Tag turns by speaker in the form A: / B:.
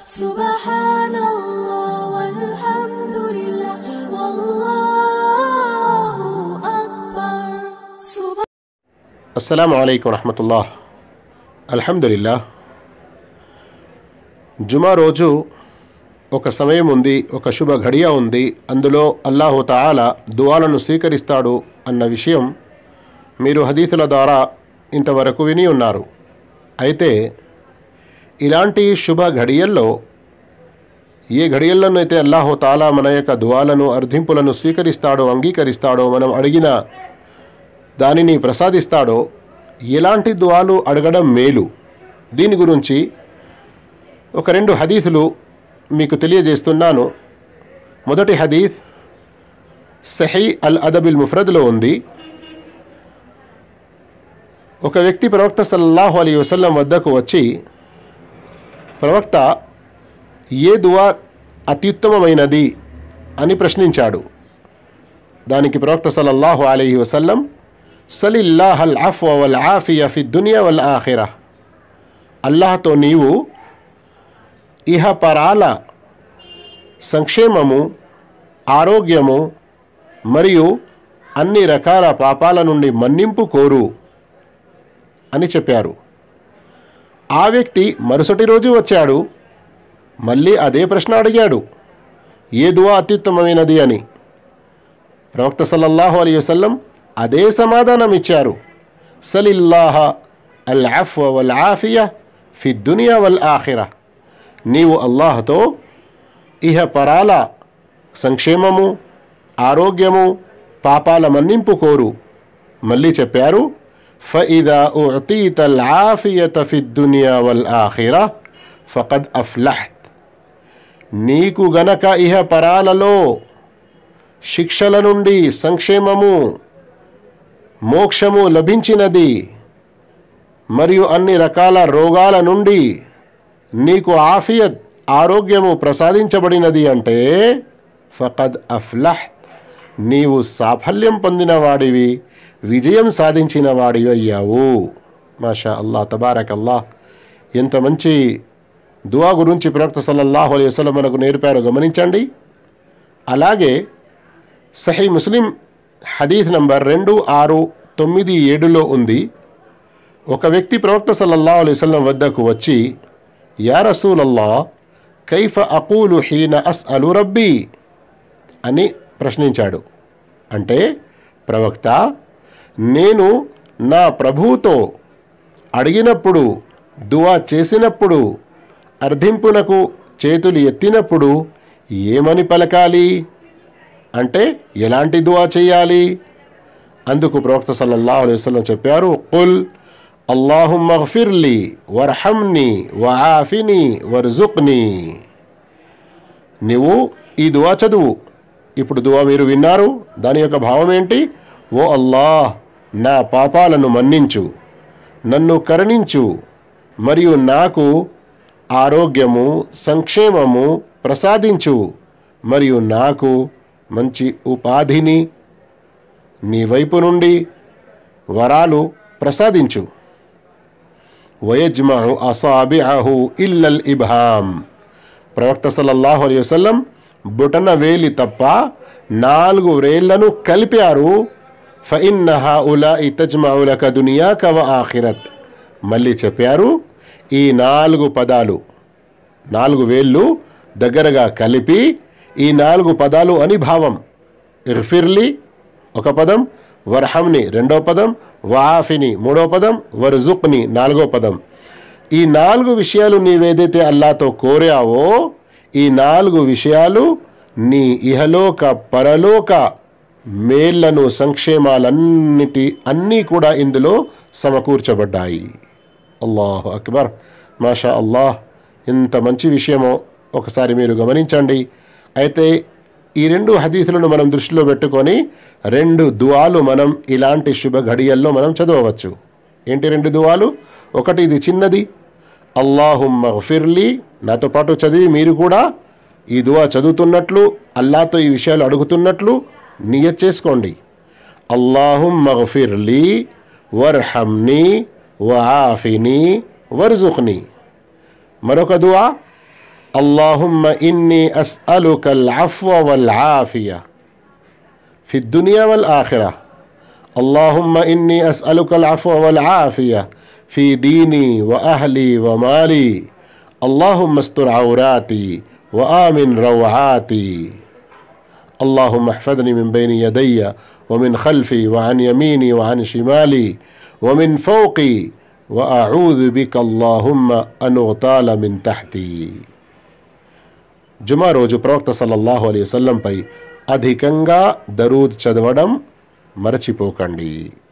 A: سبحان الله والحمد لله والله أكبر سبحان
B: అస్సలం అయికం రహమతుల్లా అల్హమ్దులిల్లా జుమా రోజు ఒక సమయం ఉంది ఒక శుభ ఘడియ ఉంది అందులో అల్లాహు తాలా దువాలను స్వీకరిస్తాడు అన్న విషయం మీరు హదీసుల ద్వారా ఇంతవరకు విని ఉన్నారు అయితే ఇలాంటి శుభ ఘడియల్లో ఏ ఘడియల్లోనైతే అల్లాహు తాలా మన యొక్క దువాలను అర్థింపులను స్వీకరిస్తాడో అంగీకరిస్తాడో మనం అడిగిన దానిని ప్రసాదిస్తాడో ఎలాంటి దువాలు అడగడం మేలు దీని గురించి ఒక రెండు హదీసులు మీకు తెలియజేస్తున్నాను మొదటి హదీఫ్ సహీ అల్ అదబిల్ ముఫ్రద్లో ఉంది ఒక వ్యక్తి ప్రవక్త సల్లల్లాహు అలీ వసల్లం వద్దకు వచ్చి ప్రవక్త ఏ దువా అత్యుత్తమమైనది అని ప్రశ్నించాడు దానికి ప్రవక్త సల్లల్లాహు అలీ వసల్లం సలిల్లాహల్ అఫ్వ వల్ ఆఫియ ఫి దునియా వల్ ఆఖిరా అల్లాహతో నీవు ఇహ పరాల సంక్షేమము ఆరోగ్యము మరియు అన్ని రకాల పాపాల నుండి మన్నింపు కోరు అని చెప్పారు ఆ వ్యక్తి మరుసటి రోజు వచ్చాడు మళ్ళీ అదే ప్రశ్న అడిగాడు ఏ దువా అత్యుత్తమమైనది అని ప్రవక్త సల్లల్లాహు అలీ వసల్లం అదే సమాధానం ఇచ్చారు సలిల్లాహ అల్ అఫ్వ వల్ ఆఫియ ఫి దునియా వల్ ఆఖిరా నీవు అల్లాహతో ఇహ పరాల సంక్షేమము ఆరోగ్యము పాపాల మన్నింపు కోరు మళ్ళీ చెప్పారు ఫఇదా ఉతీత అల్ ఆఫియత ఫి దునియా వల్ ఆఖిరా ఫకద్ అఫ్లహ్త్ నీకు గనక ఇహ పరాలలో శిక్షల నుండి సంక్షేమము మోక్షము లభించినది మరియు అన్ని రకాల రోగాల నుండి నీకు ఆఫియత్ ఆరోగ్యము ప్రసాదించబడినది అంటే ఫకద్ అఫ్లహ్ నీవు సాఫల్యం పొందిన వాడివి విజయం సాధించిన వాడివి అయ్యావు మాషా అల్లా తబారక్ అల్లా ఎంత మంచి దువా గురించి ప్రవక్త సల్లల్లాహు అలైహి వసల్లం మనకు నేర్పారో గమనించండి అలాగే సహీ ముస్లిం హదీఫ్ నంబర్ రెండు ఆరు తొమ్మిది ఏడులో ఉంది ఒక వ్యక్తి ప్రవక్త సల్లల్లా అలైవల్లం వద్దకు వచ్చి యా రసూలల్లా కైఫ అకూలు హీన అస్ అలు రబ్బీ అని ప్రశ్నించాడు అంటే ప్రవక్త నేను నా ప్రభువుతో అడిగినప్పుడు దువా చేసినప్పుడు అర్థింపునకు చేతులు ఎత్తినప్పుడు ఏమని పలకాలి అంటే ఎలాంటి దువా చేయాలి అందుకు ప్రవక్త సల్లల్లాహు అలైహి వసల్లం చెప్పారు కుల్ అల్లాహుమ్మ గఫిర్లీ వర్హమ్ని వఆఫిని వర్జుక్ని నీవు ఈ దువా చదువు ఇప్పుడు దువా మీరు విన్నారు దాని యొక్క భావం ఏంటి ఓ అల్లాహ్ నా పాపాలను మన్నించు నన్ను కరుణించు మరియు నాకు ఆరోగ్యము సంక్షేమము ప్రసాదించు మరియు నాకు మంచి ఉపాధిని నీ వైపు నుండి వరాలు ప్రసాదించు వయజ్మహు అసాబిఅహు ఇల్లల్ ఇబ్హాం ప్రవక్త సల్లల్లాహు అలైహి వసల్లం బుటన వేలి తప్ప నాలుగు వేళ్లను కలిపారు ఫఇన్నహా ఉలా తజ్మౌలక దునియా కవ ఆఖిరత్ మళ్ళీ చెప్పారు ఈ నాలుగు పదాలు నాలుగు వేళ్ళు దగ్గరగా కలిపి ఈ నాలుగు పదాలు అని భావం ఇర్ఫిర్లి ఒక పదం వర్హంని రెండో పదం వాఫిని మూడో పదం వర్జుక్ని నాలుగో పదం ఈ నాలుగు విషయాలు నీవేదైతే అల్లాతో కోరావో ఈ నాలుగు విషయాలు నీ ఇహలోక పరలోక మేళ్లను సంక్షేమాలన్నిటి అన్నీ కూడా ఇందులో సమకూర్చబడ్డాయి అల్లాహు అక్బర్ మాషా అల్లాహ్ ఎంత మంచి విషయమో ఒకసారి మీరు గమనించండి అయితే ఈ రెండు హదీసులను మనం దృష్టిలో పెట్టుకొని రెండు దువాలు మనం ఇలాంటి శుభ ఘడియల్లో మనం చదవవచ్చు ఏంటి రెండు దువాలు ఒకటి ఇది చిన్నది అల్లాహుమ్మ గఫిర్లీ నాతో పాటు చదివి మీరు కూడా ఈ దువా చదువుతున్నట్లు అల్లాతో ఈ విషయాలు అడుగుతున్నట్లు నియత్ చేసుకోండి అల్లాహుమ్మ గఫిర్లీ వర్హమ్ని వఆఫిని వర్జుఖ్ని మరొక దువా اللهم إني أسألك العفو والعافية في الدنيا والآخرة اللهم إني أسألك العفو والعافية في ديني وأهلي ومالي اللهم استر عوراتي وآمن روعاتي اللهم احفظني من بين يدي ومن خلفي وعن يميني وعن شمالي ومن فوقي وأعوذ بك اللهم أن أغتال من تحتي జుమా రోజు ప్రవక్త సల్లల్లాహు అలైహి వసల్లంపై అధికంగా దరూద్ చదవడం మరచిపోకండి